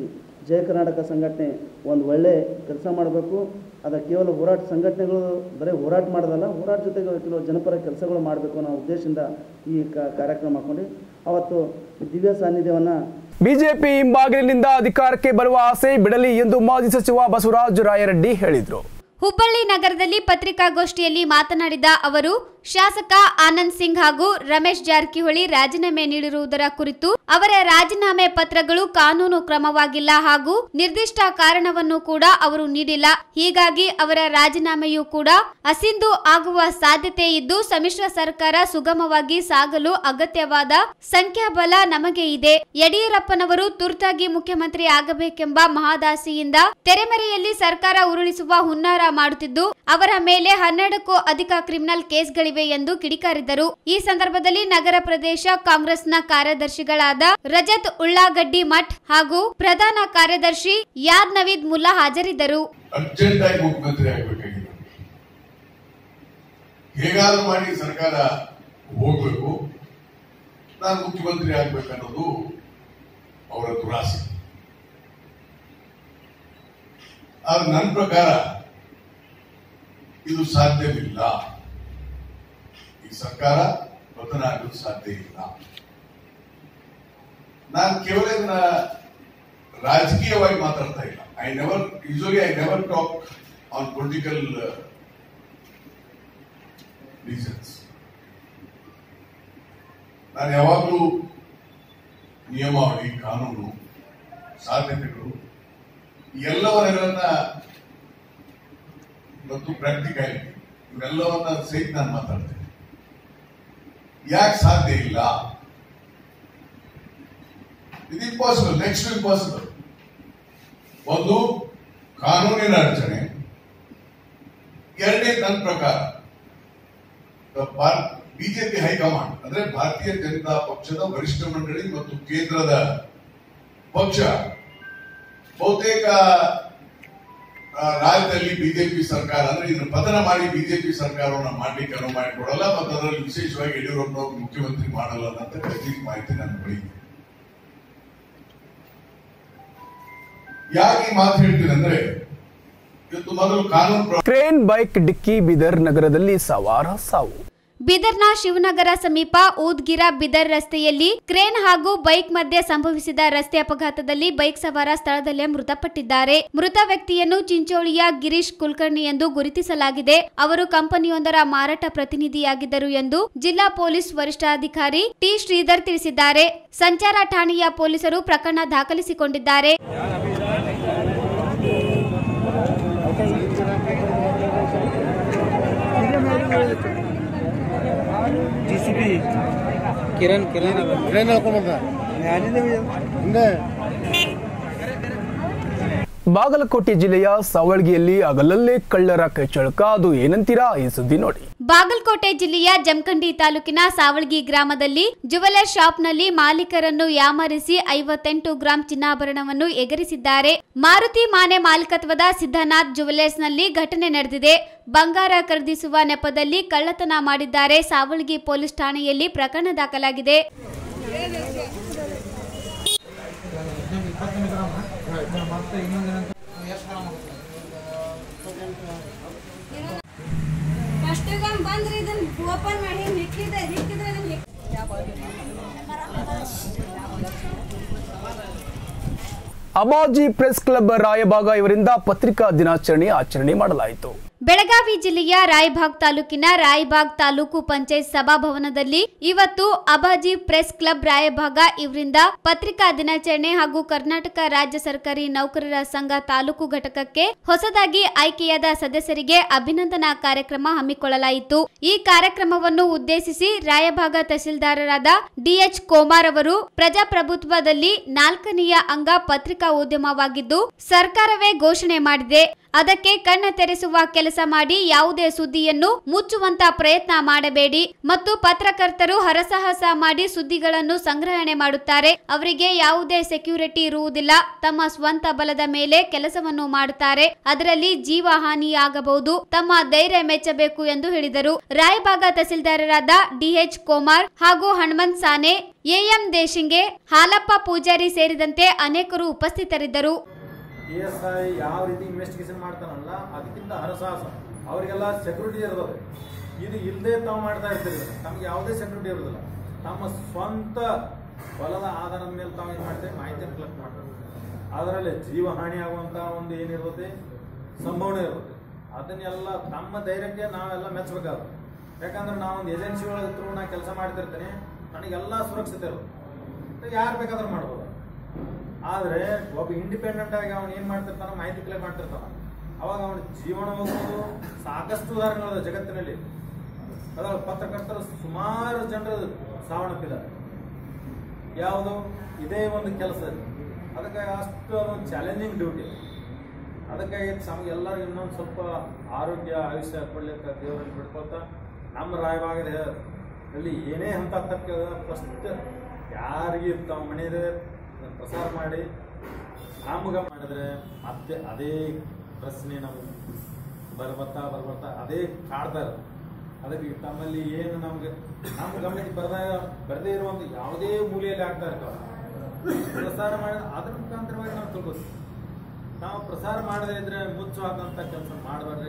ಜಯ ಕರ್ನಾಟಕ ಸಂಘಟನೆ ಒಂದು ಒಳ್ಳೆ ಕೆಲಸ ಮಾಡಬೇಕು ಅದು ಕೇವಲ ಹೋರಾಟ ಸಂಘಟನೆಗಳು ಬರೀ ಹೋರಾಟ ಮಾಡೋದಲ್ಲ ಹೋರಾಟ ಜೊತೆಗೆ ಕೆಲವು ಜನಪರ ಕೆಲಸಗಳು ಮಾಡಬೇಕು ಅನ್ನೋ ಉದ್ದೇಶದಿಂದ ಈ ಕ- ಕಾರ್ಯಕ್ರಮ ಹಾಕ್ಕೊಂಡು ಅವತ್ತು ದಿವ್ಯ ಸಾನ್ನಿಧ್ಯವನ್ನು ಬಿಜೆಪಿ ಹಿಂಬಾಗಿಲಿನಿಂದ ಅಧಿಕಾರಕ್ಕೆ ಬರುವ ಆಸೆ ಬಿಡಲಿ ಎಂದು ಮಾಜಿ ಸಚಿವ ಬಸವರಾಜ ರಾಯರೆಡ್ಡಿ ಹೇಳಿದರು ಹುಬ್ಬಳ್ಳಿ ನಗರದಲ್ಲಿ ಪತ್ರಿಕಾಗೋಷ್ಠಿಯಲ್ಲಿ ಮಾತನಾಡಿದ ಅವರು ಶಾಸಕ ಆನಂದ್ ಸಿಂಗ್ ಹಾಗೂ ರಮೇಶ್ ಜಾರಕಿಹೊಳಿ ರಾಜೀನಾಮೆ ನೀಡಿರುವುದರ ಕುರಿತು ಅವರ ರಾಜೀನಾಮೆ ಪತ್ರಗಳು ಕಾನೂನು ಕ್ರಮವಾಗಿಲ್ಲ ಹಾಗೂ ನಿರ್ದಿಷ್ಟ ಕಾರಣವನ್ನು ಕೂಡ ಅವರು ನೀಡಿಲ್ಲ ಹೀಗಾಗಿ ಅವರ ರಾಜೀನಾಮೆಯೂ ಕೂಡ ಅಸಿಂಧು ಆಗುವ ಸಾಧ್ಯತೆ ಇದ್ದು ಸಮ್ಮಿಶ್ರ ಸರ್ಕಾರ ಸುಗಮವಾಗಿ ಸಾಗಲು ಅಗತ್ಯವಾದ ಸಂಖ್ಯಾಬಲ ನಮಗೆ ಇದೆ ಯಡಿಯೂರಪ್ಪನವರು ತುರ್ತಾಗಿ ಮುಖ್ಯಮಂತ್ರಿ ಆಗಬೇಕೆಂಬ ಮಹಾದಾಸಿಯಿಂದ ತೆರೆಮರೆಯಲ್ಲಿ ಸರ್ಕಾರ ಉರುಳಿಸುವ ಹುನ್ನಾರ ಮಾಡುತ್ತಿದ್ದು ಅವರ ಮೇಲೆ ಹನ್ನೆರಡಕ್ಕೂ ಅಧಿಕ ಕ್ರಿಮಿನಲ್ ಕೇಸ್ಗಳಿವೆ ಎಂದು ಕಿಡಿಕಾರಿದರು ಈ ಸಂದರ್ಭದಲ್ಲಿ ನಗರ ಪ್ರದೇಶ ಕಾಂಗ್ರೆಸ್ನ ಕಾರ್ಯದರ್ಶಿಗಳಾದ ರಜತ್ ಉಳ್ಳಾಗಡ್ಡಿ ಮಠ್ ಹಾಗೂ ಪ್ರಧಾನ ಕಾರ್ಯದರ್ಶಿ ಯಾದ್ ನವೀದ್ ಮುಲ್ಲಾ ಹಾಜರಿದ್ದರು ಅರ್ಜೆಂಟ್ ಆಗಿ ಮುಖ್ಯಮಂತ್ರಿ ಆಗ್ಬೇಕಾಗಿದೆ ಹೇಗಾದ್ರೂ ಮಾಡಿ ಸರ್ಕಾರ ಹೋಗ್ಬೇಕು ನಾನು ಮುಖ್ಯಮಂತ್ರಿ ಆಗ್ಬೇಕನ್ನೋದು ಅವರ ದುರಾಸೆ ಆದ್ರೆ ನನ್ನ ಪ್ರಕಾರ ಇದು ಸಾಧ್ಯವಿಲ್ಲ ಈ ಸರ್ಕಾರ ಪತನ ಆಗಲು ಸಾಧ್ಯ ಇಲ್ಲ ನಾನು ಕೇವಲ ಇದನ್ನ ರಾಜಕೀಯವಾಗಿ ಮಾತಾಡ್ತಾ ಇಲ್ಲ I never usually I never talk on political reasons ನಾನು ಯಾವಾಗಲೂ ನಿಯಮಾವಳಿ ಕಾನೂನು ಸಾಧ್ಯತೆಗಳು ಎಲ್ಲವನ್ನಗಳನ್ನ ಮತ್ತು ಪ್ರಾಕ್ಟಿಕಾಲಿಟಿ ಇವೆಲ್ಲವನ್ನ ಸಹಿತ ನಾನು ಮಾತಾಡ್ತೇನೆ ಯಾಕೆ ಸಾಧ್ಯ ಇಲ್ಲ ಇದು ಇಂಪಾಸಿಬಲ್ ನೆಕ್ಸ್ಟ್ ಇಂಪಾಸಿಬಲ್ ಒಂದು ಕಾನೂನಿನ ಅಡಚಣೆ ಎರಡನೇ ನನ್ನ ಪ್ರಕಾರ ಬಿಜೆಪಿ ಹೈಕಮಾಂಡ್ ಅಂದ್ರೆ ಭಾರತೀಯ ಜನತಾ ಪಕ್ಷದ ವರಿಷ್ಠ ಮಂಡಳಿ ಮತ್ತು ಕೇಂದ್ರದ ಪಕ್ಷ ಬಹುತೇಕ ಆ, ರಾಜ್ಯದಲ್ಲಿ ಬಿಜೆಪಿ ಸರ್ಕಾರ ಅಂದ್ರೆ ಇದನ್ನ ಪತನ ಮಾಡಿ ಬಿಜೆಪಿ ಸರ್ಕಾರವನ್ನ ಮಾಡ್ಲಿಕ್ಕೆ ಅನುವು ಮಾಡಿಕೊಡಲ್ಲ ಮತ್ತು ಅದರಲ್ಲಿ ವಿಶೇಷವಾಗಿ ಯಡಿಯೂರಪ್ಪ ಅವರು ಮುಖ್ಯಮಂತ್ರಿ ಮಾಡಲ್ಲ ಅನ್ನೋ ಖಚಿತ ಮಾಹಿತಿ ನನ್ನ ಬಳಿ ಇದೆ. ಯಾಕೆ ಈ ಮಾತು ಹೇಳ್ತೀನಿ ಅಂದ್ರೆ ಇವತ್ತು ಮೊದಲು ಕಾನೂನು ಪ್ರ- ಕ್ರೇನ್ ಬೈಕ್ ಡಿಕ್ಕಿ ಬಿದರ್ ನಗರದಲ್ಲಿ ಸವಾರ ಸಾವು ಬೀದರ್ನ ಶಿವನಗರ ಸಮೀಪ ಊದ್ಗಿರ ಬಿದರ್ ರಸ್ತೆಯಲ್ಲಿ ಕ್ರೇನ್ ಹಾಗೂ ಬೈಕ್ ಮಧ್ಯೆ ಸಂಭವಿಸಿದ ರಸ್ತೆ ಅಪಘಾತದಲ್ಲಿ ಬೈಕ್ ಸವಾರ ಸ್ಥಳದಲ್ಲೇ ಮೃತಪಟ್ಟಿದ್ದಾರೆ ಮೃತ ವ್ಯಕ್ತಿಯನ್ನು ಚಿಂಚೋಳಿಯ ಗಿರೀಶ್ ಕುಲಕರ್ಣಿ ಎಂದು ಗುರುತಿಸಲಾಗಿದೆ ಅವರು ಕಂಪನಿಯೊಂದರ ಮಾರಾಟ ಪ್ರತಿನಿಧಿಯಾಗಿದ್ದರು ಎಂದು ಜಿಲ್ಲಾ ಪೊಲೀಸ್ ವರಿಷ್ಠಾಧಿಕಾರಿ ಟಿ ಶ್ರೀಧರ್ ತಿಳಿಸಿದ್ದಾರೆ ಸಂಚಾರ ಠಾಣೆಯ ಪೊಲೀಸರು ಪ್ರಕರಣ ದಾಖಲಿಸಿಕೊಂಡಿದ್ದಾರೆ ಕಿರಣ್ ಕಿರಣ್ ಕಿರಣ್ ಹೇಳ್ಕೊಂಬಂದ ಹಿಂದೆ ಬಾಗಲಕೋಟೆ ಜಿಲ್ಲೆಯ ಸಾವಳ್ಗಿಯಲ್ಲಿ ಅಗಲಲ್ಲೇ ಕಳ್ಳರ ಕೈಚಳಕ ಅದು ಏನಂತೀರಾ ಈ ಸುದ್ದಿ ನೋಡಿ ಬಾಗಲಕೋಟೆ ಜಿಲ್ಲೆಯ ಜಮಖಂಡಿ ತಾಲೂಕಿನ ಸಾವಳ್ಗಿ ಗ್ರಾಮದಲ್ಲಿ ಜುವೆಲರ್ ಶಾಪ್ನಲ್ಲಿ ಮಾಲೀಕರನ್ನು ಯಾಮರಿಸಿ ಐವತ್ತೆಂಟು ಗ್ರಾಂ ಚಿನ್ನಾಭರಣವನ್ನು ಎಗರಿಸಿದ್ದಾರೆ ಮಾರುತಿ ಮಾನೆ ಮಾಲೀಕತ್ವದ ಸಿದ್ದನಾಥ್ ಜುವೆಲರ್ಸ್ನಲ್ಲಿ ಘಟನೆ ನಡೆದಿದೆ ಬಂಗಾರ ಖರೀದಿಸುವ ನೆಪದಲ್ಲಿ ಕಳ್ಳತನ ಮಾಡಿದ್ದಾರೆ ಸಾವಳ್ಗಿ ಪೊಲೀಸ್ ಠಾಣೆಯಲ್ಲಿ ಪ್ರಕರಣ ದಾಖಲಾಗಿದೆ ಫಸ್ಟ್ ಬಂದ್ರಿ ಇದನ್ನ ಓಪನ್ ಮಾಡಿ ಹಿಕ್ಕಿದ್ರೆ ಹಿಕ್ಕಿದ್ರೆ ಅದನ್ನ ಹಿಕ್ ಅಬಾಜಿ ಪ್ರೆಸ್ ಕ್ಲಬ್ ರಾಯಬಾಗ ಇವರಿಂದ ಪತ್ರಿಕಾ ದಿನಾಚರಣೆ ಆಚರಣೆ ಮಾಡಲಾಯಿತು ಬೆಳಗಾವಿ ಜಿಲ್ಲೆಯ ರಾಯಬಾಗ್ ತಾಲೂಕಿನ ರಾಯಬಾಗ್ ತಾಲೂಕು ಪಂಚಾಯತ್ ಸಭಾಭವನದಲ್ಲಿ ಇವತ್ತು ಅಬಾಜಿ ಪ್ರೆಸ್ ಕ್ಲಬ್ ರಾಯಭಾಗ ಇವರಿಂದ ಪತ್ರಿಕಾ ದಿನಾಚರಣೆ ಹಾಗೂ ಕರ್ನಾಟಕ ರಾಜ್ಯ ಸರ್ಕಾರಿ ನೌಕರರ ಸಂಘ ತಾಲೂಕು ಘಟಕಕ್ಕೆ ಹೊಸದಾಗಿ ಆಯ್ಕೆಯಾದ ಸದಸ್ಯರಿಗೆ ಅಭಿನಂದನಾ ಕಾರ್ಯಕ್ರಮ ಹಮ್ಮಿಕೊಳ್ಳಲಾಯಿತು ಈ ಕಾರ್ಯಕ್ರಮವನ್ನು ಉದ್ದೇಶಿಸಿ ರಾಯಭಾಗ ತಹಸೀಲ್ದಾರರಾದ ಡಿಎಚ್ ಕೋಮಾರ್ ಅವರು ಪ್ರಜಾಪ್ರಭುತ್ವದಲ್ಲಿ ನಾಲ್ಕನೆಯ ಅಂಗ ಪತ್ರಿಕಾ ಉದ್ಯಮವಾಗಿದ್ದು ಸರ್ಕಾರವೇ ಘೋಷಣೆ ಮಾಡಿದೆ ಅದಕ್ಕೆ ಕಣ್ಣ ತೆರೆಸುವ ಕೆಲಸ ಮಾಡಿ ಯಾವುದೇ ಸುದ್ದಿಯನ್ನು ಮುಚ್ಚುವಂತ ಪ್ರಯತ್ನ ಮಾಡಬೇಡಿ ಮತ್ತು ಪತ್ರಕರ್ತರು ಹರಸಾಹಸ ಮಾಡಿ ಸುದ್ದಿಗಳನ್ನು ಸಂಗ್ರಹಣೆ ಮಾಡುತ್ತಾರೆ ಅವರಿಗೆ ಯಾವುದೇ ಸೆಕ್ಯೂರಿಟಿ ಇರುವುದಿಲ್ಲ ತಮ್ಮ ಸ್ವಂತ ಬಲದ ಮೇಲೆ ಕೆಲಸವನ್ನು ಮಾಡುತ್ತಾರೆ ಅದರಲ್ಲಿ ಜೀವ ಹಾನಿಯಾಗಬಹುದು ತಮ್ಮ ಧೈರ್ಯ ಮೆಚ್ಚಬೇಕು ಎಂದು ಹೇಳಿದರು ರಾಯಬಾಗ ತಹಸೀಲ್ದಾರರಾದ ಡಿಎಚ್ ಕೋಮಾರ್ ಹಾಗೂ ಹನುಮಂತ್ ಸಾನೆ ಎಎಂ ದೇಶಿಂಗೆ ಹಾಲಪ್ಪ ಪೂಜಾರಿ ಸೇರಿದಂತೆ ಅನೇಕರು ಉಪಸ್ಥಿತರಿದ್ದರು ಪಿ ಎಸ್ ಐ ಯಾವ ರೀತಿ ಇನ್ವೆಸ್ಟಿಗೇಷನ್ ಮಾಡ್ತಾನಲ್ಲ ಅದಕ್ಕಿಂತ ಹರಸಾಹಸ ಅವರಿಗೆಲ್ಲ ಸೆಕ್ಯೂರಿಟಿ ಇರ್ತದೆ ಇದು ಇಲ್ಲದೆ ತಾವು ಮಾಡ್ತಾ ಇರ್ತೀರಿ ತಮ್ಗೆ ಯಾವುದೇ ಸೆಕ್ಯೂರಿಟಿ ಇರೋದಿಲ್ಲ ತಮ್ಮ ಸ್ವಂತ ಹೊಲದ ಆಧಾರದ ಮೇಲೆ ತಾವು ಏನು ಮಾಡ್ತೇವೆ ಮಾಹಿತಿಯನ್ನು ಕಲೆಕ್ಟ್ ಮಾಡ್ತಾರೆ ಅದರಲ್ಲಿ ಜೀವ ಹಾನಿ ಆಗುವಂಥ ಒಂದು ಏನಿರುತ್ತೆ ಸಂಭಾವನೆ ಇರುತ್ತೆ ಅದನ್ನೆಲ್ಲ ತಮ್ಮ ಧೈರ್ಯಕ್ಕೆ ನಾವೆಲ್ಲ ಮೆಚ್ಚಬೇಕಾಗುತ್ತೆ ಯಾಕಂದ್ರೆ ನಾವೊಂದು ಏಜೆನ್ಸಿಗಳ ಹತ್ರ ನಾ ಕೆಲಸ ಮಾಡ್ತಿರ್ತೇನೆ ನನಗೆಲ್ಲ ಸುರಕ್ಷತೆ ಇರುತ್ತೆ ಯಾರು ಬೇಕಾದ್ರೂ ಮಾಡ್ಬೋದು ಆದರೆ ಒಬ್ಬ ಇಂಡಿಪೆಂಡೆಂಟ್ ಆಗಿ ಅವನು ಏನು ಮಾಡ್ತಿರ್ತಾನ ಮಾಹಿತಿ ಕಲೆ ಮಾಡ್ತಿರ್ತಾನ ಅವಾಗ ಅವನ ಜೀವನ ಹೋಗೋದು ಸಾಕಷ್ಟು ಉದಾಹರಣೆಗಳಿದೆ ಜಗತ್ತಿನಲ್ಲಿ ಅದರಲ್ಲಿ ಪತ್ರಕರ್ತರು ಸುಮಾರು ಜನರು ಸಾವನ್ನಪ್ಪಿದ್ದಾರೆ ಯಾವುದು ಇದೇ ಒಂದು ಕೆಲಸ ಅದಕ್ಕೆ ಅಷ್ಟು ಅದೊಂದು ಚಾಲೆಂಜಿಂಗ್ ಡ್ಯೂಟಿ ಅದಕ್ಕಾಗಿ ನಮ್ಗೆ ಎಲ್ಲರಿಗೂ ಇನ್ನೊಂದು ಸ್ವಲ್ಪ ಆರೋಗ್ಯ ಆಯುಷ್ಯ ಕೊಡ್ಲಿಕ್ಕೆ ದೇವರಲ್ಲಿ ಬಿಡ್ಕೊಳ್ತಾ ನಮ್ಮ ರಾಯಭಾಗದ ಅಲ್ಲಿ ಏನೇ ಹಂತ ತಕ್ಕ ಫಸ್ಟ್ ಯಾರಿಗೆ ತಾವು ಮನೆಯದೇ ಪ್ರಸಾರ ಮಾಡಿ ನಮ್ಗೆ ಮಾಡಿದ್ರೆ ಮತ್ತೆ ಅದೇ ಪ್ರಶ್ನೆ ನಮ್ಗೆ ಬರ್ಬರ್ತಾ ಬರ್ಬರ್ತಾ ಅದೇ ಕಾಡ್ತಾ ಇರೋದು ಅದಕ್ಕೆ ತಮ್ಮಲ್ಲಿ ಏನು ನಮ್ಗೆ ನಮ್ಮ ಗಮನಕ್ಕೆ ಬರ್ದ ಬರದೇ ಇರುವಂತ ಯಾವುದೇ ಮೂಲೆಯಲ್ಲಿ ಆಗ್ತಾ ಇರ್ತಾವೆ ಪ್ರಸಾರ ಮಾಡಿದ ಅದ್ರ ಮುಖಾಂತರವಾಗಿ ನಾವು ತಿಳ್ಬೋದು ನಾವು ಪ್ರಸಾರ ಮಾಡದೇ ಇದ್ರೆ ಮುಚ್ಚು ಹಾಕಂತ ಕೆಲಸ ಮಾಡಬೇಡ್ರಿ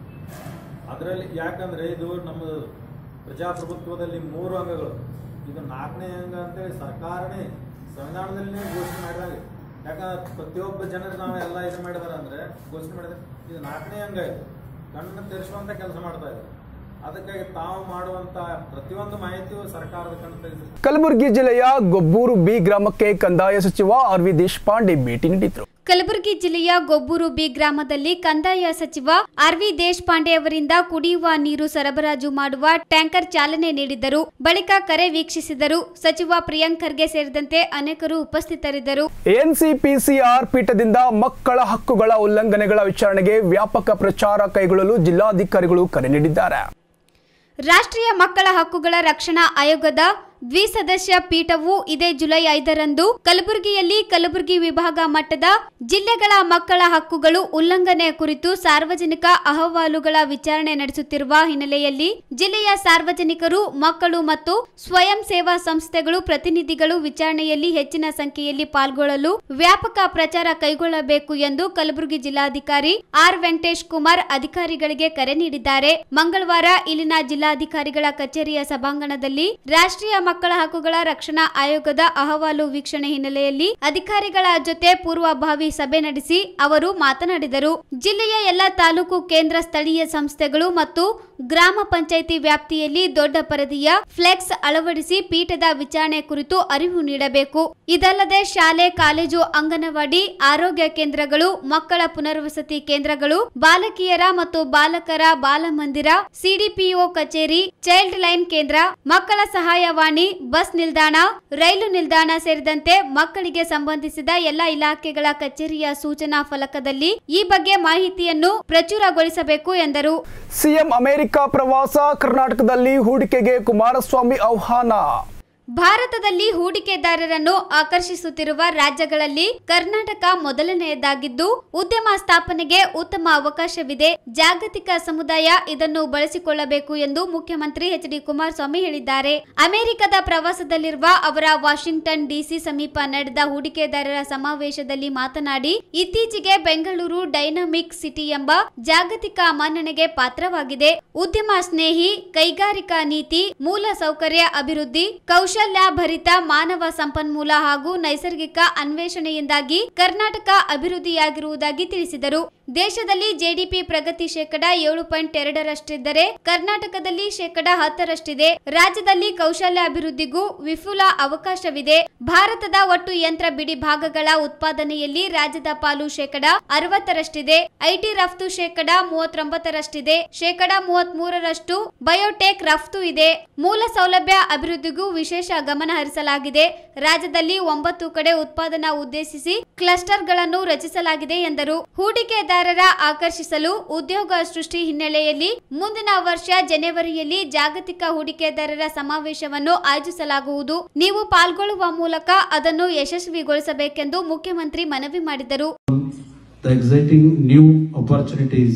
ಅದರಲ್ಲಿ ಯಾಕಂದ್ರೆ ಇದು ನಮ್ಮ ಪ್ರಜಾಪ್ರಭುತ್ವದಲ್ಲಿ ಮೂರು ಅಂಗಗಳು ಇದು ನಾಲ್ಕನೇ ಅಂಗ ಅಂತೇಳಿ ಸರ್ಕಾರನೇ ಸಂವಿಧಾನದಲ್ಲಿ ಘೋಷಣೆ ಮಾಡಿದಾಗ ಯಾಕಂದ್ರೆ ಪ್ರತಿಯೊಬ್ಬ ಜನರು ನಾವು ಎಲ್ಲ ಇದು ಮಾಡಿದಾರೆ ಅಂದ್ರೆ ಘೋಷಣೆ ಮಾಡಿದ್ರೆ ಇದು ನಾಲ್ಕನೇ ಅಂಗ ಇದು ಕಣ್ಣು ತೆರೆಸುವಂತ ಕೆಲಸ ಮಾಡ್ತಾ ಇದ್ದಾರೆ ಅದಕ್ಕಾಗಿ ತಾವು ಮಾಡುವಂತ ಪ್ರತಿಯೊಂದು ಮಾಹಿತಿಯು ಸರ್ಕಾರದ ಕಣ್ಣು ತೆಗೆದು ಕಲಬುರಗಿ ಜಿಲ್ಲೆಯ ಗೊಬ್ಬೂರು ಬಿ ಗ್ರಾಮಕ್ಕೆ ಕಂದಾಯ ಸಚಿವ ಆರ್ ವಿ ದೇಶಪಾಂಡೆ ಭೇಟಿ ನೀಡಿದ್ರು ಕಲಬುರಗಿ ಜಿಲ್ಲೆಯ ಗೊಬ್ಬೂರು ಬಿ ಗ್ರಾಮದಲ್ಲಿ ಕಂದಾಯ ಸಚಿವ ಆರ್ ವಿ ದೇಶಪಾಂಡೆ ಅವರಿಂದ ಕುಡಿಯುವ ನೀರು ಸರಬರಾಜು ಮಾಡುವ ಟ್ಯಾಂಕರ್ ಚಾಲನೆ ನೀಡಿದ್ದರು ಬಳಿಕ ಕರೆ ವೀಕ್ಷಿಸಿದರು ಸಚಿವ ಪ್ರಿಯಾಂಕ್ ಖರ್ಗೆ ಸೇರಿದಂತೆ ಅನೇಕರು ಉಪಸ್ಥಿತರಿದ್ದರು ಎನ್ಸಿಪಿಸಿಆರ್ ಪೀಠದಿಂದ ಮಕ್ಕಳ ಹಕ್ಕುಗಳ ಉಲ್ಲಂಘನೆಗಳ ವಿಚಾರಣೆಗೆ ವ್ಯಾಪಕ ಪ್ರಚಾರ ಕೈಗೊಳ್ಳಲು ಜಿಲ್ಲಾಧಿಕಾರಿಗಳು ಕರೆ ನೀಡಿದ್ದಾರೆ ರಾಷ್ಟ್ರೀಯ ಮಕ್ಕಳ ಹಕ್ಕುಗಳ ರಕ್ಷಣಾ ಆಯೋಗದ ದ್ವಿಸದಸ್ಯ ಪೀಠವು ಇದೇ ಜುಲೈ ಐದರಂದು ಕಲಬುರಗಿಯಲ್ಲಿ ಕಲಬುರಗಿ ವಿಭಾಗ ಮಟ್ಟದ ಜಿಲ್ಲೆಗಳ ಮಕ್ಕಳ ಹಕ್ಕುಗಳು ಉಲ್ಲಂಘನೆ ಕುರಿತು ಸಾರ್ವಜನಿಕ ಅಹವಾಲುಗಳ ವಿಚಾರಣೆ ನಡೆಸುತ್ತಿರುವ ಹಿನ್ನೆಲೆಯಲ್ಲಿ ಜಿಲ್ಲೆಯ ಸಾರ್ವಜನಿಕರು ಮಕ್ಕಳು ಮತ್ತು ಸ್ವಯಂ ಸೇವಾ ಸಂಸ್ಥೆಗಳು ಪ್ರತಿನಿಧಿಗಳು ವಿಚಾರಣೆಯಲ್ಲಿ ಹೆಚ್ಚಿನ ಸಂಖ್ಯೆಯಲ್ಲಿ ಪಾಲ್ಗೊಳ್ಳಲು ವ್ಯಾಪಕ ಪ್ರಚಾರ ಕೈಗೊಳ್ಳಬೇಕು ಎಂದು ಕಲಬುರಗಿ ಜಿಲ್ಲಾಧಿಕಾರಿ ಆರ್ ವೆಂಕಟೇಶ್ ಕುಮಾರ್ ಅಧಿಕಾರಿಗಳಿಗೆ ಕರೆ ನೀಡಿದ್ದಾರೆ ಮಂಗಳವಾರ ಇಲ್ಲಿನ ಜಿಲ್ಲಾಧಿಕಾರಿಗಳ ಕಚೇರಿಯ ಸಭಾಂಗಣದಲ್ಲಿ ರಾಷ್ಟ್ರೀಯ ಮಕ್ಕಳ ಹಕ್ಕುಗಳ ರಕ್ಷಣಾ ಆಯೋಗದ ಅಹವಾಲು ವೀಕ್ಷಣೆ ಹಿನ್ನೆಲೆಯಲ್ಲಿ ಅಧಿಕಾರಿಗಳ ಜೊತೆ ಪೂರ್ವಭಾವಿ ಸಭೆ ನಡೆಸಿ ಅವರು ಮಾತನಾಡಿದರು ಜಿಲ್ಲೆಯ ಎಲ್ಲ ತಾಲೂಕು ಕೇಂದ್ರ ಸ್ಥಳೀಯ ಸಂಸ್ಥೆಗಳು ಮತ್ತು ಗ್ರಾಮ ಪಂಚಾಯಿತಿ ವ್ಯಾಪ್ತಿಯಲ್ಲಿ ದೊಡ್ಡ ಪರದೆಯ ಫ್ಲೆಕ್ಸ್ ಅಳವಡಿಸಿ ಪೀಠದ ವಿಚಾರಣೆ ಕುರಿತು ಅರಿವು ನೀಡಬೇಕು ಇದಲ್ಲದೆ ಶಾಲೆ ಕಾಲೇಜು ಅಂಗನವಾಡಿ ಆರೋಗ್ಯ ಕೇಂದ್ರಗಳು ಮಕ್ಕಳ ಪುನರ್ವಸತಿ ಕೇಂದ್ರಗಳು ಬಾಲಕಿಯರ ಮತ್ತು ಬಾಲಕರ ಬಾಲಮಂದಿರ ಸಿಡಿಪಿಒ ಕಚೇರಿ ಚೈಲ್ಡ್ ಲೈನ್ ಕೇಂದ್ರ ಮಕ್ಕಳ ಸಹಾಯವಾಣಿ ಬಸ್ ನಿಲ್ದಾಣ ರೈಲು ನಿಲ್ದಾಣ ಸೇರಿದಂತೆ ಮಕ್ಕಳಿಗೆ ಸಂಬಂಧಿಸಿದ ಎಲ್ಲ ಇಲಾಖೆಗಳ ಕಚೇರಿಯ ಸೂಚನಾ ಫಲಕದಲ್ಲಿ ಈ ಬಗ್ಗೆ ಮಾಹಿತಿಯನ್ನು ಪ್ರಚುರಗೊಳಿಸಬೇಕು ಎಂದರು ಸಿಎಂ ಅಮೆರಿಕ ಪ್ರವಾಸ ಕರ್ನಾಟಕದಲ್ಲಿ ಹೂಡಿಕೆಗೆ ಕುಮಾರಸ್ವಾಮಿ ಆಹ್ವಾನ ಭಾರತದಲ್ಲಿ ಹೂಡಿಕೆದಾರರನ್ನು ಆಕರ್ಷಿಸುತ್ತಿರುವ ರಾಜ್ಯಗಳಲ್ಲಿ ಕರ್ನಾಟಕ ಮೊದಲನೆಯದಾಗಿದ್ದು ಉದ್ಯಮ ಸ್ಥಾಪನೆಗೆ ಉತ್ತಮ ಅವಕಾಶವಿದೆ ಜಾಗತಿಕ ಸಮುದಾಯ ಇದನ್ನು ಬಳಸಿಕೊಳ್ಳಬೇಕು ಎಂದು ಮುಖ್ಯಮಂತ್ರಿ ಎಚ್ ಡಿ ಕುಮಾರಸ್ವಾಮಿ ಹೇಳಿದ್ದಾರೆ ಅಮೆರಿಕದ ಪ್ರವಾಸದಲ್ಲಿರುವ ಅವರ ವಾಷಿಂಗ್ಟನ್ ಡಿಸಿ ಸಮೀಪ ನಡೆದ ಹೂಡಿಕೆದಾರರ ಸಮಾವೇಶದಲ್ಲಿ ಮಾತನಾಡಿ ಇತ್ತೀಚೆಗೆ ಬೆಂಗಳೂರು ಡೈನಾಮಿಕ್ ಸಿಟಿ ಎಂಬ ಜಾಗತಿಕ ಮನ್ನಣೆಗೆ ಪಾತ್ರವಾಗಿದೆ ಉದ್ಯಮ ಸ್ನೇಹಿ ಕೈಗಾರಿಕಾ ನೀತಿ ಮೂಲ ಸೌಕರ್ಯ ಅಭಿವೃದ್ಧಿ ಕೌಶಲ್ಯಾಭರಿತ ಮಾನವ ಸಂಪನ್ಮೂಲ ಹಾಗೂ ನೈಸರ್ಗಿಕ ಅನ್ವೇಷಣೆಯಿಂದಾಗಿ ಕರ್ನಾಟಕ ಅಭಿವೃದ್ಧಿಯಾಗಿರುವುದಾಗಿ ತಿಳಿಸಿದರು ದೇಶದಲ್ಲಿ ಜೆಡಿಪಿ ಪ್ರಗತಿ ಶೇಕಡ ಏಳು ಪಾಯಿಂಟ್ ಎರಡರಷ್ಟಿದ್ದರೆ ಕರ್ನಾಟಕದಲ್ಲಿ ಶೇಕಡ ಹತ್ತರಷ್ಟಿದೆ ರಾಜ್ಯದಲ್ಲಿ ಕೌಶಲ್ಯ ಅಭಿವೃದ್ಧಿಗೂ ವಿಪುಲ ಅವಕಾಶವಿದೆ ಭಾರತದ ಒಟ್ಟು ಯಂತ್ರ ಬಿಡಿ ಭಾಗಗಳ ಉತ್ಪಾದನೆಯಲ್ಲಿ ರಾಜ್ಯದ ಪಾಲು ಶೇಕಡ ಅರವತ್ತರಷ್ಟಿದೆ ಐಟಿ ರಫ್ತು ಶೇಕಡ ಮೂವತ್ತೊಂಬತ್ತರಷ್ಟಿದೆ ಶೇಕಡ ಮೂವತ್ತ್ ಮೂರರಷ್ಟು ಬಯೋಟೆಕ್ ರಫ್ತು ಇದೆ ಮೂಲ ಸೌಲಭ್ಯ ಅಭಿವೃದ್ಧಿಗೂ ವಿಶೇಷ ಗಮನ ಹರಿಸಲಾಗಿದೆ ರಾಜ್ಯದಲ್ಲಿ ಒಂಬತ್ತು ಕಡೆ ಉತ್ಪಾದನಾ ಉದ್ದೇಶಿಸಿ ಕ್ಲಸ್ಟರ್ಗಳನ್ನು ರಚಿಸಲಾಗಿದೆ ಎಂದರು ಹೂಡಿಕೆದಾರರ ಆಕರ್ಷಿಸಲು ಉದ್ಯೋಗ ಸೃಷ್ಟಿ ಹಿನ್ನೆಲೆಯಲ್ಲಿ ಮುಂದಿನ ವರ್ಷ ಜನವರಿಯಲ್ಲಿ ಜಾಗತಿಕ ಹೂಡಿಕೆದಾರರ ಸಮಾವೇಶವನ್ನು ಆಯೋಜಿಸಲಾಗುವುದು ನೀವು ಪಾಲ್ಗೊಳ್ಳುವ ಮೂಲಕ ಅದನ್ನು ಯಶಸ್ವಿಗೊಳಿಸಬೇಕೆಂದು ಮುಖ್ಯಮಂತ್ರಿ ಮನವಿ ಮಾಡಿದರು the exciting new opportunities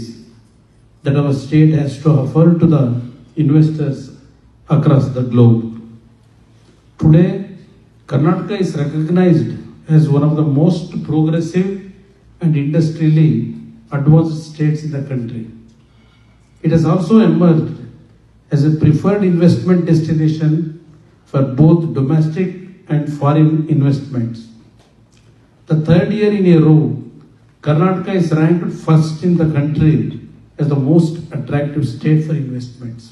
that our state has to offer to the investors across the globe. Today, Karnataka is recognized as one of the most progressive and industrially advanced states in the country. It has also emerged as a preferred investment destination for both domestic and foreign investments. The third year in a row, Karnataka is ranked first in the country as the most attractive state for investments.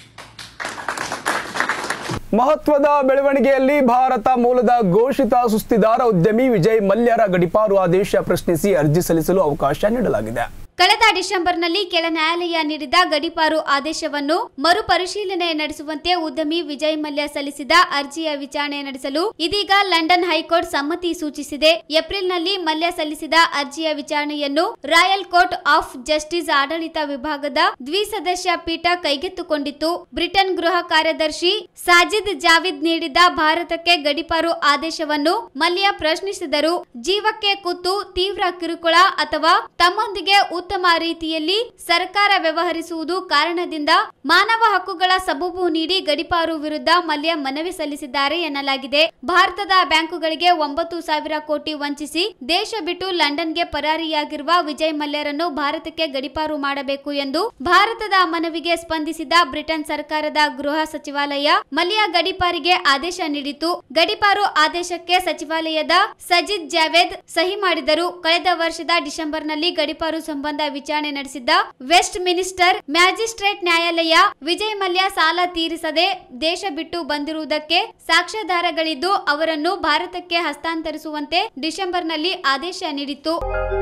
ಮಹತ್ವದ ಬೆಳವಣಿಗೆಯಲ್ಲಿ ಭಾರತ ಮೂಲದ ಘೋಷಿತ ಸುಸ್ತಿದಾರ ಉದ್ಯಮಿ ವಿಜಯ್ ಮಲ್ಯರ ಗಡಿಪಾರು ಆದೇಶ ಪ್ರಶ್ನಿಸಿ ಅರ್ಜಿ ಸಲ್ಲಿಸಲು ಅವಕಾಶ ನೀಡಲಾಗಿದೆ ಕಳೆದ ಡಿಸೆಂಬರ್ನಲ್ಲಿ ಕೆಳ ನ್ಯಾಯಾಲಯ ನೀಡಿದ ಗಡಿಪಾರು ಆದೇಶವನ್ನು ಮರುಪರಿಶೀಲನೆ ನಡೆಸುವಂತೆ ಉದ್ಯಮಿ ವಿಜಯ್ ಮಲ್ಯ ಸಲ್ಲಿಸಿದ ಅರ್ಜಿಯ ವಿಚಾರಣೆ ನಡೆಸಲು ಇದೀಗ ಲಂಡನ್ ಹೈಕೋರ್ಟ್ ಸಮ್ಮತಿ ಸೂಚಿಸಿದೆ ಏಪ್ರಿಲ್ನಲ್ಲಿ ಮಲ್ಯ ಸಲ್ಲಿಸಿದ ಅರ್ಜಿಯ ವಿಚಾರಣೆಯನ್ನು ರಾಯಲ್ ಕೋರ್ಟ್ ಆಫ್ ಜಸ್ಟಿಸ್ ಆಡಳಿತ ವಿಭಾಗದ ದ್ವಿಸದಸ್ಯ ಪೀಠ ಕೈಗೆತ್ತಿಕೊಂಡಿತ್ತು ಬ್ರಿಟನ್ ಗೃಹ ಕಾರ್ಯದರ್ಶಿ ಸಾಜಿದ್ ಜಾವಿದ್ ನೀಡಿದ ಭಾರತಕ್ಕೆ ಗಡಿಪಾರು ಆದೇಶವನ್ನು ಮಲ್ಯ ಪ್ರಶ್ನಿಸಿದರು ಜೀವಕ್ಕೆ ಕುತ್ತು ತೀವ್ರ ಕಿರುಕುಳ ಅಥವಾ ತಮ್ಮೊಂದಿಗೆ ಉತ್ತಮ ರೀತಿಯಲ್ಲಿ ಸರ್ಕಾರ ವ್ಯವಹರಿಸುವುದು ಕಾರಣದಿಂದ ಮಾನವ ಹಕ್ಕುಗಳ ಸಬೂಬು ನೀಡಿ ಗಡಿಪಾರು ವಿರುದ್ಧ ಮಲ್ಯ ಮನವಿ ಸಲ್ಲಿಸಿದ್ದಾರೆ ಎನ್ನಲಾಗಿದೆ ಭಾರತದ ಬ್ಯಾಂಕುಗಳಿಗೆ ಒಂಬತ್ತು ಸಾವಿರ ಕೋಟಿ ವಂಚಿಸಿ ದೇಶ ಬಿಟ್ಟು ಲಂಡನ್ಗೆ ಪರಾರಿಯಾಗಿರುವ ವಿಜಯ್ ಮಲ್ಯರನ್ನು ಭಾರತಕ್ಕೆ ಗಡಿಪಾರು ಮಾಡಬೇಕು ಎಂದು ಭಾರತದ ಮನವಿಗೆ ಸ್ಪಂದಿಸಿದ ಬ್ರಿಟನ್ ಸರ್ಕಾರದ ಗೃಹ ಸಚಿವಾಲಯ ಮಲ್ಯ ಗಡಿಪಾರಿಗೆ ಆದೇಶ ನೀಡಿತು ಗಡಿಪಾರು ಆದೇಶಕ್ಕೆ ಸಚಿವಾಲಯದ ಸಜಿದ್ ಜಾವೇದ್ ಸಹಿ ಮಾಡಿದರು ಕಳೆದ ವರ್ಷದ ಡಿಸೆಂಬರ್ನಲ್ಲಿ ಗಡಿಪಾರು ಸಂಬಂಧ ವಿಚಾರಣೆ ನಡೆಸಿದ್ದ ವೆಸ್ಟ್ ಮಿನಿಸ್ಟರ್ ಮ್ಯಾಜಿಸ್ಟ್ರೇಟ್ ನ್ಯಾಯಾಲಯ ವಿಜಯ್ ಮಲ್ಯ ಸಾಲ ತೀರಿಸದೆ ದೇಶ ಬಿಟ್ಟು ಬಂದಿರುವುದಕ್ಕೆ ಸಾಕ್ಷ್ಯಾಧಾರಗಳಿದ್ದು ಅವರನ್ನು ಭಾರತಕ್ಕೆ ಹಸ್ತಾಂತರಿಸುವಂತೆ ಡಿಸೆಂಬರ್ನಲ್ಲಿ ಆದೇಶ ನೀಡಿತ್ತು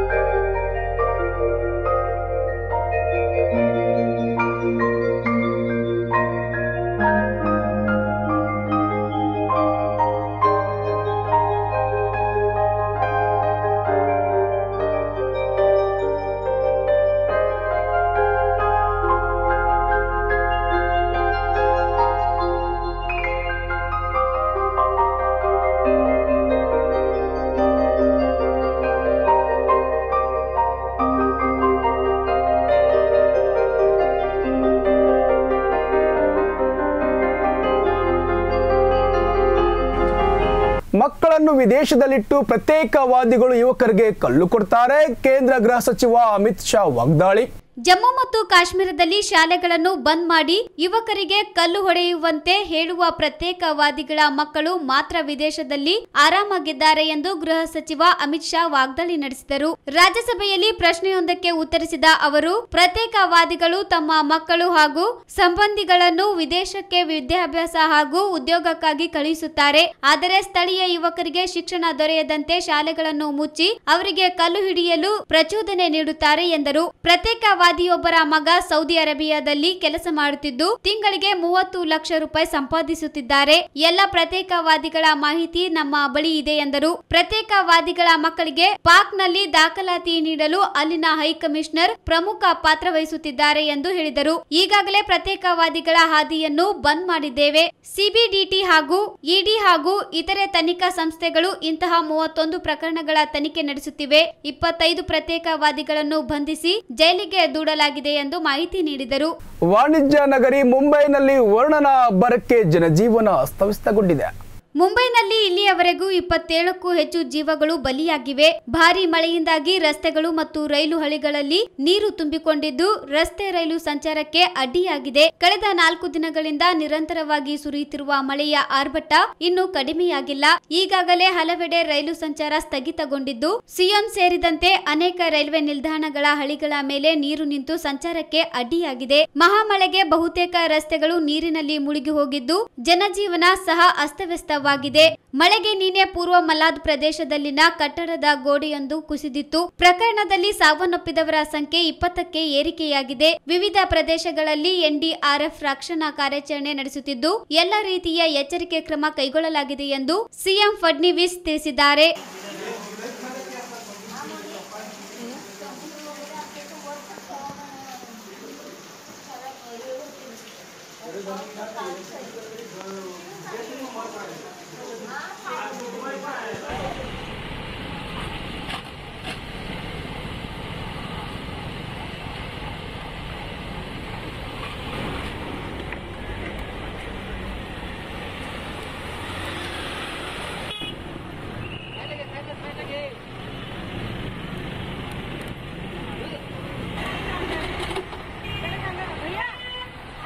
ಮಕ್ಕಳನ್ನು ವಿದೇಶದಲ್ಲಿಟ್ಟು ಪ್ರತ್ಯೇಕವಾದಿಗಳು ಯುವಕರಿಗೆ ಕಲ್ಲು ಕೊಡ್ತಾರೆ ಕೇಂದ್ರ ಗೃಹ ಸಚಿವ ಅಮಿತ್ ಶಾ ವಾಗ್ದಾಳಿ ಜಮ್ಮು ಮತ್ತು ಕಾಶ್ಮೀರದಲ್ಲಿ ಶಾಲೆಗಳನ್ನು ಬಂದ್ ಮಾಡಿ ಯುವಕರಿಗೆ ಕಲ್ಲು ಹೊಡೆಯುವಂತೆ ಹೇಳುವ ಪ್ರತ್ಯೇಕವಾದಿಗಳ ಮಕ್ಕಳು ಮಾತ್ರ ವಿದೇಶದಲ್ಲಿ ಆರಾಮಾಗಿದ್ದಾರೆ ಎಂದು ಗೃಹ ಸಚಿವ ಅಮಿತ್ ಶಾ ವಾಗ್ದಾಳಿ ನಡೆಸಿದರು ರಾಜ್ಯಸಭೆಯಲ್ಲಿ ಪ್ರಶ್ನೆಯೊಂದಕ್ಕೆ ಉತ್ತರಿಸಿದ ಅವರು ಪ್ರತ್ಯೇಕವಾದಿಗಳು ತಮ್ಮ ಮಕ್ಕಳು ಹಾಗೂ ಸಂಬಂಧಿಗಳನ್ನು ವಿದೇಶಕ್ಕೆ ವಿದ್ಯಾಭ್ಯಾಸ ಹಾಗೂ ಉದ್ಯೋಗಕ್ಕಾಗಿ ಕಳುಹಿಸುತ್ತಾರೆ ಆದರೆ ಸ್ಥಳೀಯ ಯುವಕರಿಗೆ ಶಿಕ್ಷಣ ದೊರೆಯದಂತೆ ಶಾಲೆಗಳನ್ನು ಮುಚ್ಚಿ ಅವರಿಗೆ ಕಲ್ಲು ಹಿಡಿಯಲು ಪ್ರಚೋದನೆ ನೀಡುತ್ತಾರೆ ಎಂದರು ಪ್ರತ್ಯೇಕವಾದಿಯೊಬ್ಬರ ಮಗ ಸೌದಿ ಅರೇಬಿಯಾದಲ್ಲಿ ಕೆಲಸ ಮಾಡುತ್ತಿದ್ದು ತಿಂಗಳಿಗೆ ಮೂವತ್ತು ಲಕ್ಷ ರೂಪಾಯಿ ಸಂಪಾದಿಸುತ್ತಿದ್ದಾರೆ ಎಲ್ಲ ಪ್ರತ್ಯೇಕವಾದಿಗಳ ಮಾಹಿತಿ ನಮ್ಮ ಬಳಿ ಇದೆ ಎಂದರು ಪ್ರತ್ಯೇಕವಾದಿಗಳ ಮಕ್ಕಳಿಗೆ ಪಾಕ್ನಲ್ಲಿ ದಾಖಲಾತಿ ನೀಡಲು ಅಲ್ಲಿನ ಹೈಕಮಿಷನರ್ ಪ್ರಮುಖ ಪಾತ್ರ ವಹಿಸುತ್ತಿದ್ದಾರೆ ಎಂದು ಹೇಳಿದರು ಈಗಾಗಲೇ ಪ್ರತ್ಯೇಕವಾದಿಗಳ ಹಾದಿಯನ್ನು ಬಂದ್ ಮಾಡಿದ್ದೇವೆ ಸಿಬಿಡಿಟಿ ಹಾಗೂ ಇಡಿ ಹಾಗೂ ಇತರೆ ತನಿಖಾ ಸಂಸ್ಥೆಗಳು ಇಂತಹ ಮೂವತ್ತೊಂದು ಪ್ರಕರಣಗಳ ತನಿಖೆ ನಡೆಸುತ್ತಿವೆ ಇಪ್ಪತ್ತೈದು ಪ್ರತ್ಯೇಕವಾದಿಗಳನ್ನು ಬಂಧಿಸಿ ಜೈಲಿಗೆ ದೂಡಲಾಗಿದೆ ಎಂದು ಮಾಹಿತಿ ನೀಡಿದರು ವಾಣಿಜ್ಯ ನಗರಿ ಮುಂಬೈನಲ್ಲಿ ವರ್ಣನ ಅಬ್ಬರಕ್ಕೆ ಜನಜೀವನ ಅಸ್ತವ್ಯಸ್ತಗೊಂಡಿದೆ ಮುಂಬೈನಲ್ಲಿ ಇಲ್ಲಿಯವರೆಗೂ ಇಪ್ಪತ್ತೇಳಕ್ಕೂ ಹೆಚ್ಚು ಜೀವಗಳು ಬಲಿಯಾಗಿವೆ ಭಾರಿ ಮಳೆಯಿಂದಾಗಿ ರಸ್ತೆಗಳು ಮತ್ತು ರೈಲು ಹಳಿಗಳಲ್ಲಿ ನೀರು ತುಂಬಿಕೊಂಡಿದ್ದು ರಸ್ತೆ ರೈಲು ಸಂಚಾರಕ್ಕೆ ಅಡ್ಡಿಯಾಗಿದೆ ಕಳೆದ ನಾಲ್ಕು ದಿನಗಳಿಂದ ನಿರಂತರವಾಗಿ ಸುರಿಯುತ್ತಿರುವ ಮಳೆಯ ಆರ್ಭಟ ಇನ್ನೂ ಕಡಿಮೆಯಾಗಿಲ್ಲ ಈಗಾಗಲೇ ಹಲವೆಡೆ ರೈಲು ಸಂಚಾರ ಸ್ಥಗಿತಗೊಂಡಿದ್ದು ಸಿಯೋನ್ ಸೇರಿದಂತೆ ಅನೇಕ ರೈಲ್ವೆ ನಿಲ್ದಾಣಗಳ ಹಳಿಗಳ ಮೇಲೆ ನೀರು ನಿಂತು ಸಂಚಾರಕ್ಕೆ ಅಡ್ಡಿಯಾಗಿದೆ ಮಹಾಮಳೆಗೆ ಬಹುತೇಕ ರಸ್ತೆಗಳು ನೀರಿನಲ್ಲಿ ಮುಳುಗಿ ಹೋಗಿದ್ದು ಜನಜೀವನ ಸಹ ಅಸ್ತವ್ಯಸ್ತವಾಗಿದೆ ಮಳೆಗೆ ನಿನ್ನೆ ಪೂರ್ವ ಮಲಾದ್ ಪ್ರದೇಶದಲ್ಲಿನ ಕಟ್ಟಡದ ಗೋಡೆಯೊಂದು ಕುಸಿದಿತ್ತು ಪ್ರಕರಣದಲ್ಲಿ ಸಾವನ್ನಪ್ಪಿದವರ ಸಂಖ್ಯೆ ಇಪ್ಪತ್ತಕ್ಕೆ ಏರಿಕೆಯಾಗಿದೆ ವಿವಿಧ ಪ್ರದೇಶಗಳಲ್ಲಿ ಎನ್ಡಿಆರ್ಎಫ್ ರಕ್ಷಣಾ ಕಾರ್ಯಾಚರಣೆ ನಡೆಸುತ್ತಿದ್ದು ಎಲ್ಲ ರೀತಿಯ ಎಚ್ಚರಿಕೆ ಕ್ರಮ ಕೈಗೊಳ್ಳಲಾಗಿದೆ ಎಂದು ಸಿಎಂ ಫಡ್ನಿವೀಸ್ ತಿಳಿಸಿದ್ದಾರೆ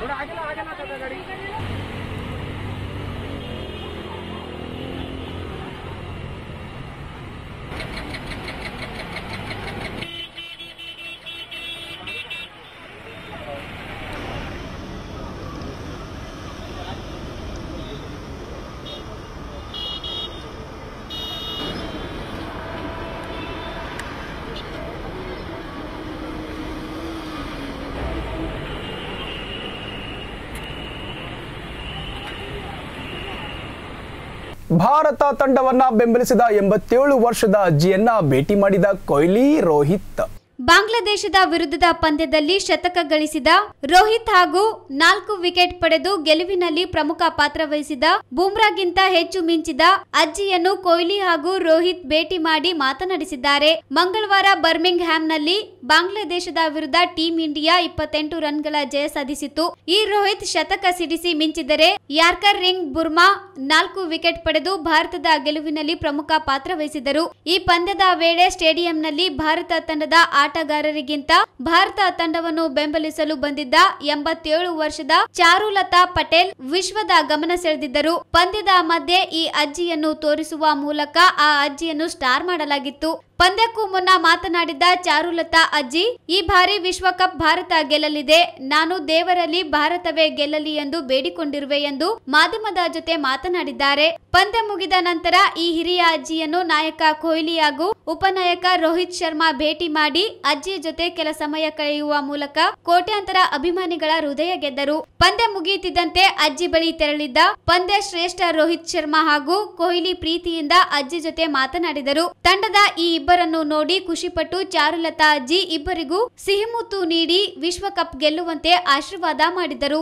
ಭಾರತ ತಂಡವನ್ನ ಬೆಂಬಲಿಸಿದ ಎಂಬತ್ತೇಳು ವರ್ಷದ ಅಜ್ಜಿಯನ್ನ ಭೇಟಿ ಮಾಡಿದ ಕೊಹ್ಲಿ ರೋಹಿತ್ ಬಾಂಗ್ಲಾದೇಶದ ವಿರುದ್ಧದ ಪಂದ್ಯದಲ್ಲಿ ಶತಕ ಗಳಿಸಿದ ರೋಹಿತ್ ಹಾಗೂ ನಾಲ್ಕು ವಿಕೆಟ್ ಪಡೆದು ಗೆಲುವಿನಲ್ಲಿ ಪ್ರಮುಖ ಪಾತ್ರ ವಹಿಸಿದ ಬೂಮ್ರಾಗಿಂತ ಹೆಚ್ಚು ಮಿಂಚಿದ ಅಜ್ಜಿಯನ್ನು ಕೊಹ್ಲಿ ಹಾಗೂ ರೋಹಿತ್ ಭೇಟಿ ಮಾಡಿ ಮಾತನಾಡಿಸಿದ್ದಾರೆ ಮಂಗಳವಾರ ಬರ್ಮಿಂಗ್ ಹ್ಯಾಮ್ನಲ್ಲಿ ಬಾಂಗ್ಲಾದೇಶದ ವಿರುದ್ಧ ಟೀಂ ಇಂಡಿಯಾ ಇಪ್ಪತ್ತೆಂಟು ರನ್ಗಳ ಜಯ ಸಾಧಿಸಿತು ಈ ರೋಹಿತ್ ಶತಕ ಸಿಡಿಸಿ ಮಿಂಚಿದರೆ ಯಾರ್ಕರ್ ರಿಂಗ್ ಬುರ್ಮಾ ನಾಲ್ಕು ವಿಕೆಟ್ ಪಡೆದು ಭಾರತದ ಗೆಲುವಿನಲ್ಲಿ ಪ್ರಮುಖ ಪಾತ್ರ ವಹಿಸಿದರು ಈ ಪಂದ್ಯದ ವೇಳೆ ಸ್ಟೇಡಿಯಂನಲ್ಲಿ ಭಾರತ ತಂಡದ ಆಟಗಾರರಿಗಿಂತ ಭಾರತ ತಂಡವನ್ನು ಬೆಂಬಲಿಸಲು ಬಂದಿದ್ದ ಎಂಬತ್ತೇಳು ವರ್ಷದ ಚಾರುಲತಾ ಪಟೇಲ್ ವಿಶ್ವದ ಗಮನ ಸೆಳೆದಿದ್ದರು ಪಂದ್ಯದ ಮಧ್ಯೆ ಈ ಅಜ್ಜಿಯನ್ನು ತೋರಿಸುವ ಮೂಲಕ ಆ ಅಜ್ಜಿಯನ್ನು ಸ್ಟಾರ್ ಮಾಡಲಾಗಿತ್ತು ಪಂದ್ಯಕ್ಕೂ ಮುನ್ನ ಮಾತನಾಡಿದ ಚಾರುಲತಾ ಅಜ್ಜಿ ಈ ಬಾರಿ ವಿಶ್ವಕಪ್ ಭಾರತ ಗೆಲ್ಲಲಿದೆ ನಾನು ದೇವರಲ್ಲಿ ಭಾರತವೇ ಗೆಲ್ಲಲಿ ಎಂದು ಬೇಡಿಕೊಂಡಿರುವೆ ಎಂದು ಮಾಧ್ಯಮದ ಜೊತೆ ಮಾತನಾಡಿದ್ದಾರೆ ಪಂದ್ಯ ಮುಗಿದ ನಂತರ ಈ ಹಿರಿಯ ಅಜ್ಜಿಯನ್ನು ನಾಯಕ ಕೊಹ್ಲಿ ಹಾಗೂ ಉಪನಾಯಕ ರೋಹಿತ್ ಶರ್ಮಾ ಭೇಟಿ ಮಾಡಿ ಅಜ್ಜಿಯ ಜೊತೆ ಕೆಲ ಸಮಯ ಕಳೆಯುವ ಮೂಲಕ ಕೋಟ್ಯಾಂತರ ಅಭಿಮಾನಿಗಳ ಹೃದಯ ಗೆದ್ದರು ಪಂದ್ಯ ಮುಗಿಯುತ್ತಿದ್ದಂತೆ ಅಜ್ಜಿ ಬಳಿ ತೆರಳಿದ್ದ ಪಂದ್ಯ ಶ್ರೇಷ್ಠ ರೋಹಿತ್ ಶರ್ಮಾ ಹಾಗೂ ಕೊಹ್ಲಿ ಪ್ರೀತಿಯಿಂದ ಅಜ್ಜಿ ಜೊತೆ ಮಾತನಾಡಿದರು ತಂಡದ ಈ ಇಬ್ಬರನ್ನು ನೋಡಿ ಖುಷಿಪಟ್ಟು ಚಾರುಲತಾ ಅಜ್ಜಿ ಇಬ್ಬರಿಗೂ ಸಿಹಿಮುತ್ತು ನೀಡಿ ವಿಶ್ವಕಪ್ ಗೆಲ್ಲುವಂತೆ ಆಶೀರ್ವಾದ ಮಾಡಿದರು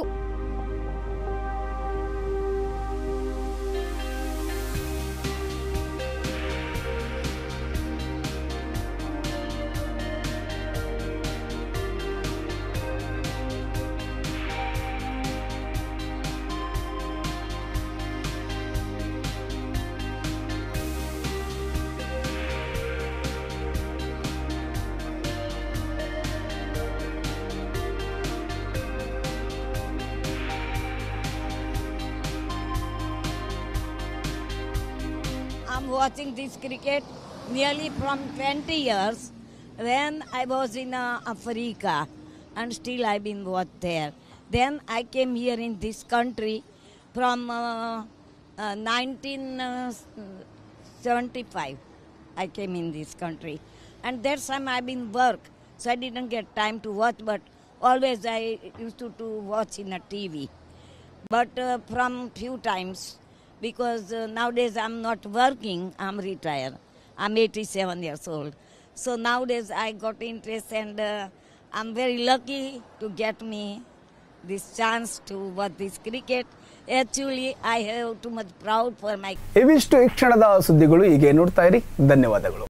I'm watching this cricket nearly from 20 years when I was in uh, Africa and still I've been watched there. Then I came here in this country from uh, uh, 1975. I came in this country and that time I've been work so I didn't get time to watch but always I used to, to watch in a TV but uh, from few times because uh, nowadays I'm not working, I'm retired. I'm 87 years old. So nowadays I got interest and uh, I'm very lucky to get me this chance to watch this cricket. Actually, I have too much proud for my ಇವಿಷ್ಟು ಈ ಕ್ಷಣದ ಸುದ್ದಿಗಳು ಹೀಗೆ ನೋಡ್ತಾ ಇರಿ ಧನ್ಯವಾದಗಳು